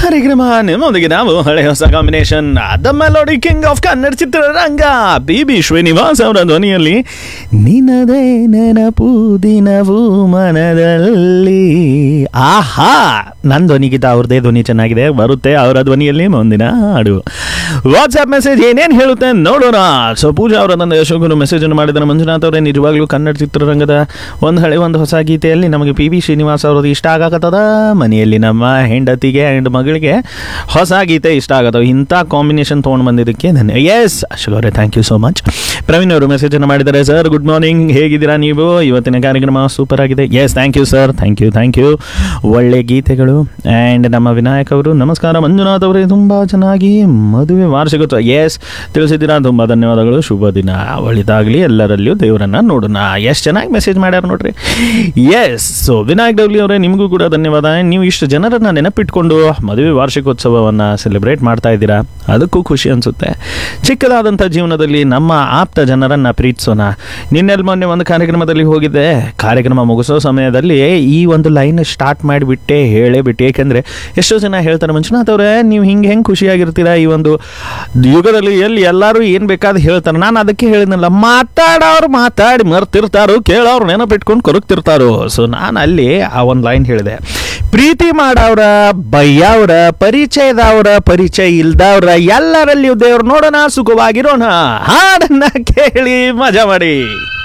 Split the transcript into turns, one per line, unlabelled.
ಕಾರ್ಯಕ್ರಮ ನಿಮ್ಮೊಂದಿಗೆ ನಾವು ಹಳೆ ಹೊಸ combination the melody king of Kannada ಚಿತ್ರರಂಗ ಬಿ ಬಿ ಶ್ರೀನಿವಾಸ್ ಅವರ ಧ್ವನಿಯಲ್ಲಿ ನಿನದೇ ನೆನಪು ದಿನವೂ ಮನದಲ್ಲಿ ಆಹಾ ನನ್ನ ಧ್ವನಿಗಿಂತ ಅವ್ರದ್ದೇ ಧ್ವನಿ ಚೆನ್ನಾಗಿದೆ ಬರುತ್ತೆ ಅವರ ಧ್ವನಿಯಲ್ಲಿ ಮುಂದಿನ ಹಾಡು ವಾಟ್ಸ್ಆಪ್ ಮೆಸೇಜ್ ಏನೇನು ಹೇಳುತ್ತೆ ನೋಡೋಣ ಸೊ ಪೂಜಾ ಅವರ ನನ್ನ ಯಶೋಗುರು ಮೆಸೇಜ್ ಅನ್ನು ಮಾಡಿದ್ದಾರೆ ಮಂಜುನಾಥ್ ಅವರೇ ನಿಜವಾಗ್ಲೂ ಕನ್ನಡ ಚಿತ್ರರಂಗದ ಒಂದು ಹಳೆ ಒಂದು ಹೊಸ ಗೀತೆಯಲ್ಲಿ ನಮಗೆ ಪಿ ವಿ ಶ್ರೀನಿವಾಸ್ ಅವರದ್ದು ಇಷ್ಟ ಆಗಕತ್ತದ ಮನೆಯಲ್ಲಿ ನಮ್ಮ ಹೆಂಡತಿಗೆ ಆ್ಯಂಡ್ ಮಗಳಿಗೆ ಹೊಸ ಗೀತೆ ಇಷ್ಟ ಆಗತ್ತವ ಇಂಥ ಕಾಂಬಿನೇಷನ್ ತೊಗೊಂಡು ಬಂದಿದ್ದಕ್ಕೆ ಧನ್ಯ ಎಸ್ ಅಶೋಕ್ ಅವರೇ thank you so much Praveen ಅವರು ಮೆಸೇಜನ್ನು ಮಾಡಿದ್ದಾರೆ ಸರ್ ಗುಡ್ ಮಾರ್ನಿಂಗ್ ಹೇಗಿದ್ದೀರಾ ನೀವು ಇವತ್ತಿನ ಕಾರ್ಯಕ್ರಮ ಸೂಪರ್ ಆಗಿದೆ yes thank you sir thank you thank you ಒಳ್ಳೆ ಗೀತೆಗಳು ಆ್ಯಂಡ್ ನಮ್ಮ ವಿನಾಯಕ್ ಅವರು ನಮಸ್ಕಾರ ಮಂಜುನಾಥ್ ಅವರೇ ತುಂಬ ಚೆನ್ನಾಗಿ ಮದುವೆ ವಾರ್ಷಿಕೋತ್ಸವ ಎಸ್ ತಿಳಿಸಿದ್ದೀರಾ ತುಂಬ ಧನ್ಯವಾದಗಳು ಶುಭ ದಿನ ಒಳಿತಾಗಲಿ ಎಲ್ಲರಲ್ಲಿಯೂ ದೇವರನ್ನ ನೋಡೋಣ ಎಷ್ಟು ಚೆನ್ನಾಗಿ ಮೆಸೇಜ್ ಮಾಡ್ಯಾರ ನೋಡ್ರಿ ಎಸ್ ಸೊ ವಿನಾಯಕ್ ಡಬ್ಲಿ ಅವರೇ ನಿಮಗೂ ಕೂಡ ಧನ್ಯವಾದ ನೀವು ಇಷ್ಟು ಜನರನ್ನ ನೆನಪಿಟ್ಕೊಂಡು ಮದುವೆ ವಾರ್ಷಿಕೋತ್ಸವವನ್ನು ಸೆಲೆಬ್ರೇಟ್ ಮಾಡ್ತಾ ಇದ್ದೀರಾ ಅದಕ್ಕೂ ಖುಷಿ ಅನಿಸುತ್ತೆ ಚಿಕ್ಕದಾದಂಥ ಜೀವನದಲ್ಲಿ ನಮ್ಮ ಆಪ್ತ ಜನರನ್ನು ಪ್ರೀತಿಸೋಣ ನಿನ್ನೆಲ್ಲಿ ಮೊನ್ನೆ ಒಂದು ಕಾರ್ಯಕ್ರಮದಲ್ಲಿ ಹೋಗಿದ್ದೆ ಕಾರ್ಯಕ್ರಮ ಮುಗಿಸೋ ಸಮಯದಲ್ಲಿ ಈ ಒಂದು ಲೈನ್ ಸ್ಟಾರ್ಟ್ ಮಾಡಿಬಿಟ್ಟೆ ಹೇಳೇ ಬಿಟ್ಟು ಏಕೆಂದರೆ ಎಷ್ಟೋ ಜನ ಹೇಳ್ತಾರೆ ಮಂಜುನಾಥ್ ಅವರೇ ನೀವು ಹಿಂಗೆ ಹೆಂಗೆ ಖುಷಿಯಾಗಿರ್ತೀರಾ ಈ ಒಂದು ಯುಗದಲ್ಲಿ ಎಲ್ಲಿ ಎಲ್ಲರೂ ಏನು ಬೇಕಾದ ಹೇಳ್ತಾರೆ ನಾನು ಅದಕ್ಕೆ ಹೇಳಿದ್ನಲ್ಲ ಮಾತಾಡೋರು ಮಾತಾಡಿ ಮರ್ತಿರ್ತಾರೋ ಕೇಳೋರು ನೆನಪಿಟ್ಕೊಂಡು ಕೊರಗ್ತಿರ್ತಾರೋ ಸೊ ನಾನು ಅಲ್ಲಿ ಆ ಒಂದು ಲೈನ್ ಹೇಳಿದೆ ಪ್ರೀತಿ ಮಾಡವ್ರ ಬಯ್ಯವ್ರ ಪರಿಚಯದವ್ರ ಪರಿಚಯ ಇಲ್ದವ್ರ ಎಲ್ಲರಲ್ಲಿಯೂ ದೇವ್ರು ನೋಡೋಣ ಸುಖವಾಗಿರೋಣ ಹಾಡನ್ನ ಕೇಳಿ ಮಜಾ ಮಾಡಿ